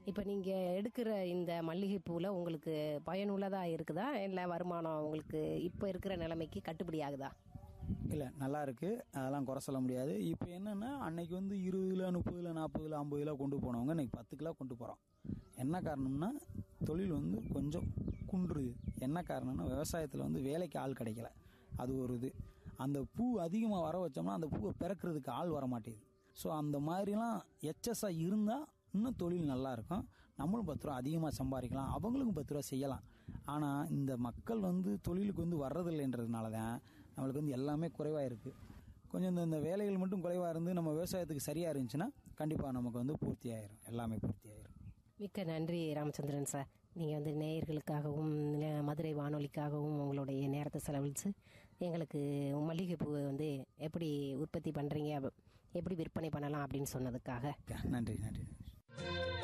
இப்போ நீங்கள் எடுக்கிற இந்த மல்லிகைப்பூவில் உங்களுக்கு பயனுள்ளதாக இருக்குதா இல்லை வருமானம் உங்களுக்கு இப்போ இருக்கிற நிலைமைக்கு கட்டுப்படி ஆகுதா இல்லை நல்லா இருக்கு அதெல்லாம் குறை சொல்ல முடியாது இப்போ என்னன்னா அன்னைக்கு வந்து இருபது கிலோ முப்பது கிலோ நாற்பது கிலோ ஐம்பது கிலோ கொண்டு போனவங்க இன்னைக்கு பத்து கிலோ கொண்டு போகிறோம் என்ன காரணம்னா தொழில் வந்து கொஞ்சம் குன்றுது என்ன காரணம்னா விவசாயத்தில் வந்து வேலைக்கு ஆள் கிடைக்கல அது ஒரு இது அந்த பூ அதிகமாக வர வச்சோம்னா அந்த பூவை பிறக்கிறதுக்கு ஆள் வர மாட்டேங்குது ஸோ அந்த மாதிரிலாம் எச்சஸாக இருந்தால் இன்னும் தொழில் நல்லா இருக்கும் நம்மளும் பத்து ரூபா அதிகமாக சம்பாதிக்கலாம் அவங்களுக்கும் பத்து ரூபா செய்யலாம் ஆனால் இந்த மக்கள் வந்து தொழிலுக்கு வந்து வர்றதில்லைன்றதுனால தான் நம்மளுக்கு வந்து எல்லாமே குறைவாக இருக்குது கொஞ்சம் இந்த- இந்த வேலைகள் மட்டும் குறைவாக இருந்து நம்ம விவசாயத்துக்கு சரியாக இருந்துச்சுன்னா கண்டிப்பாக நமக்கு வந்து பூர்த்தி ஆயிரும் எல்லாமே பூர்த்தி ஆயிரும் மிக்க நன்றி ராமச்சந்திரன் சார் நீங்கள் வந்து நேயர்களுக்காகவும் ந- மதுரை வானொலிக்காகவும் உங்களுடைய நேரத்தை செலவழித்து எங்களுக்கு மல்லிகைப்பூவை வந்து எப்படி உற்பத்தி பண்ணுறீங்க எப்படி விற்பனை பண்ணலாம் அப்படின்னு சொன்னதுக்காக நன்றி நன்றி நன்றி